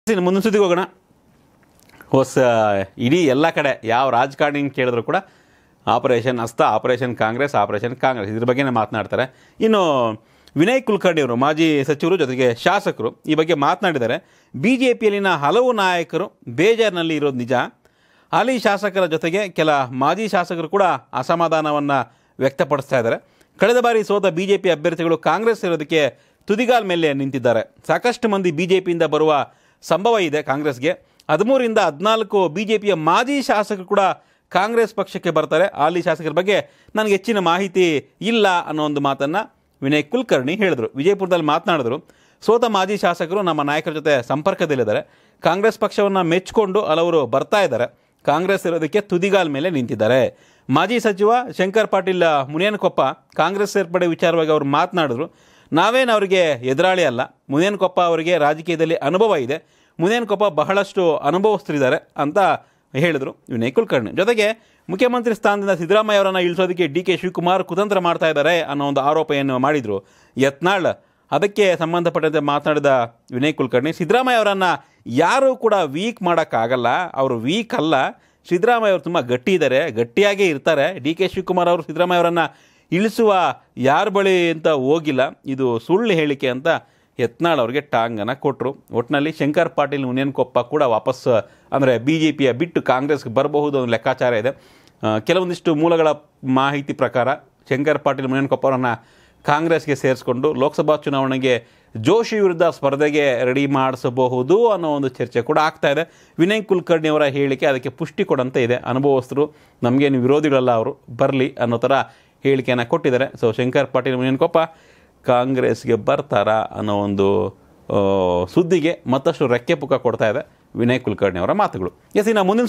ಇನ್ನು ಮುಂದಿನ ಸುದ್ದಿಗೆ ಹೋಗೋಣ ಹೊಸ ಇಡೀ ಎಲ್ಲ ಕಡೆ ಯಾವ ರಾಜಕಾರಣಿ ಕೇಳಿದ್ರು ಕೂಡ ಆಪರೇಷನ್ ಹಸ್ತ ಆಪರೇಷನ್ ಕಾಂಗ್ರೆಸ್ ಆಪರೇಷನ್ ಕಾಂಗ್ರೆಸ್ ಇದ್ರ ಬಗ್ಗೆನೇ ಮಾತನಾಡ್ತಾರೆ ಇನ್ನು ವಿನಯ್ ಕುಲಕರ್ಣಿ ಅವರು ಮಾಜಿ ಸಚಿವರು ಜೊತೆಗೆ ಶಾಸಕರು ಈ ಬಗ್ಗೆ ಮಾತನಾಡಿದ್ದಾರೆ ಬಿ ಜೆ ಪಿಯಲ್ಲಿನ ಹಲವು ನಾಯಕರು ಬೇಜಾರಿನಲ್ಲಿ ಇರೋದು ನಿಜ ಹಾಲಿ ಶಾಸಕರ ಜೊತೆಗೆ ಕೆಲ ಮಾಜಿ ಶಾಸಕರು ಕೂಡ ಅಸಮಾಧಾನವನ್ನು ವ್ಯಕ್ತಪಡಿಸ್ತಾ ಇದ್ದಾರೆ ಕಳೆದ ಬಾರಿ ಸೋತ ಬಿ ಜೆ ಪಿ ಅಭ್ಯರ್ಥಿಗಳು ಕಾಂಗ್ರೆಸ್ ಇರೋದಕ್ಕೆ ತುದಿಗಾಲ್ ಮೇಲೆ ನಿಂತಿದ್ದಾರೆ ಸಾಕಷ್ಟು ಮಂದಿ ಬಿ ಜೆ ಪಿಯಿಂದ ಬರುವ ಸಂಭವ ಇದೆ ಕಾಂಗ್ರೆಸ್ಗೆ ಹದಿಮೂರಿಂದ ಹದಿನಾಲ್ಕು ಬಿ ಜೆ ಪಿಯ ಮಾಜಿ ಶಾಸಕರು ಕೂಡ ಕಾಂಗ್ರೆಸ್ ಪಕ್ಷಕ್ಕೆ ಬರ್ತಾರೆ ಹಾಲಿ ಶಾಸಕರ ಬಗ್ಗೆ ನನಗೆ ಹೆಚ್ಚಿನ ಮಾಹಿತಿ ಇಲ್ಲ ಅನ್ನೋ ಒಂದು ಮಾತನ್ನು ವಿನಯ್ ಕುಲಕರ್ಣಿ ಹೇಳಿದರು ವಿಜಯಪುರದಲ್ಲಿ ಮಾತನಾಡಿದ್ರು ಸೋತ ಮಾಜಿ ಶಾಸಕರು ನಮ್ಮ ನಾಯಕರ ಜೊತೆ ಸಂಪರ್ಕದಲ್ಲಿದ್ದಾರೆ ಕಾಂಗ್ರೆಸ್ ಪಕ್ಷವನ್ನು ಮೆಚ್ಚಿಕೊಂಡು ಹಲವರು ಬರ್ತಾ ಇದ್ದಾರೆ ಕಾಂಗ್ರೆಸ್ ಇರೋದಕ್ಕೆ ತುದಿಗಾಲ್ ಮೇಲೆ ನಿಂತಿದ್ದಾರೆ ಮಾಜಿ ಸಚಿವ ಶಂಕರ್ ಪಾಟೀಲ್ ಮುನಿಯನಕೊಪ್ಪ ಕಾಂಗ್ರೆಸ್ ಸೇರ್ಪಡೆ ವಿಚಾರವಾಗಿ ಅವರು ಮಾತನಾಡಿದ್ರು ನಾವೇನು ಅವರಿಗೆ ಎದುರಾಳಿ ಅಲ್ಲ ಮುನಿಯನಕೊಪ್ಪ ಅವರಿಗೆ ರಾಜಕೀಯದಲ್ಲಿ ಅನುಭವ ಇದೆ ಮುನಿಯನಕೊಪ್ಪ ಬಹಳಷ್ಟು ಅನುಭವಸ್ಥರಿದ್ದಾರೆ ಅಂತ ಹೇಳಿದರು ವಿನಯ್ ಕುಲಕರ್ಣಿ ಜೊತೆಗೆ ಮುಖ್ಯಮಂತ್ರಿ ಸ್ಥಾನದಿಂದ ಸಿದ್ದರಾಮಯ್ಯ ಅವರನ್ನು ಇಳಿಸೋದಕ್ಕೆ ಡಿ ಕೆ ಶಿವಕುಮಾರ್ ಕುತಂತ್ರ ಮಾಡ್ತಾ ಇದ್ದಾರೆ ಅನ್ನೋ ಒಂದು ಆರೋಪ ಏನು ಮಾಡಿದರು ಯತ್ನಾಳ್ ಅದಕ್ಕೆ ಸಂಬಂಧಪಟ್ಟಂತೆ ಮಾತನಾಡಿದ ವಿನಯ್ ಕುಲಕರ್ಣಿ ಸಿದ್ದರಾಮಯ್ಯ ಅವರನ್ನು ಯಾರೂ ಕೂಡ ವೀಕ್ ಮಾಡೋಕ್ಕಾಗಲ್ಲ ಅವರು ವೀಕ್ ಅಲ್ಲ ಸಿದ್ದರಾಮಯ್ಯ ಅವರು ತುಂಬ ಗಟ್ಟಿ ಇದ್ದಾರೆ ಗಟ್ಟಿಯಾಗೇ ಇರ್ತಾರೆ ಡಿ ಕೆ ಶಿವಕುಮಾರ್ ಅವರು ಸಿದ್ದರಾಮಯ್ಯ ಅವರನ್ನು ಇಳಿಸುವ ಯಾರ ಬಳಿ ಅಂತ ಹೋಗಿಲ್ಲ ಇದು ಸುಳ್ಳು ಹೇಳಿಕೆ ಅಂತ ಯತ್ನಾಳ್ ಅವರಿಗೆ ಟಾಂಗನ್ನು ಕೊಟ್ಟರು ಒಟ್ಟಿನಲ್ಲಿ ಶಂಕರ್ ಪಾಟೀಲ್ ಮುನಿಯನ್ಕೊಪ್ಪ ಕೂಡ ವಾಪಸ್ ಅಂದರೆ ಬಿ ಜೆ ಪಿಯ ಬಿಟ್ಟು ಕಾಂಗ್ರೆಸ್ಗೆ ಬರಬಹುದು ಅನ್ನೋ ಲೆಕ್ಕಾಚಾರ ಇದೆ ಆ, ಕೆಲವೊಂದಿಷ್ಟು ಮೂಲಗಳ ಮಾಹಿತಿ ಪ್ರಕಾರ ಶಂಕರ್ ಪಾಟೀಲ್ ಮುನಿಯನ್ಕೊಪ್ಪ ಅವರನ್ನು ಕಾಂಗ್ರೆಸ್ಗೆ ಸೇರಿಸ್ಕೊಂಡು ಲೋಕಸಭಾ ಚುನಾವಣೆಗೆ ಜೋಶಿ ವಿರುದ್ಧ ಸ್ಪರ್ಧೆಗೆ ರೆಡಿ ಮಾಡಿಸಬಹುದು ಅನ್ನೋ ಒಂದು ಚರ್ಚೆ ಕೂಡ ಆಗ್ತಾ ಇದೆ ವಿನಯ್ ಕುಲಕರ್ಣಿ ಅವರ ಹೇಳಿಕೆ ಅದಕ್ಕೆ ಪುಷ್ಟಿ ಕೊಡಂತೆ ಇದೆ ಅನುಭವಸ್ಥರು ನಮಗೇನು ವಿರೋಧಿಗಳಲ್ಲ ಅವರು ಬರಲಿ ಅನ್ನೋ ಥರ ಹೇಳಿಕೆಯನ್ನು ಕೊಟ್ಟಿದ್ದಾರೆ ಸೊ ಶಂಕರ್ ಪಾಟೀಲ್ ಮುನಿಯನ್ಕೊಪ್ಪ ಕಾಂಗ್ರೆಸ್ಗೆ ಬರ್ತಾರಾ ಅನ್ನೋ ಒಂದು ಆ, ಸುದ್ದಿಗೆ ಮತ್ತಷ್ಟು ರೆಕ್ಕೆ ಪುಕ್ಕ ಕೊಡ್ತಾ ಇದೆ ವಿನಯ್ ಕುಲಕರ್ಣಿ ಅವರ ಮಾತುಗಳು ಎಸ್ ಇನ್ನು ಮುಂದಿನ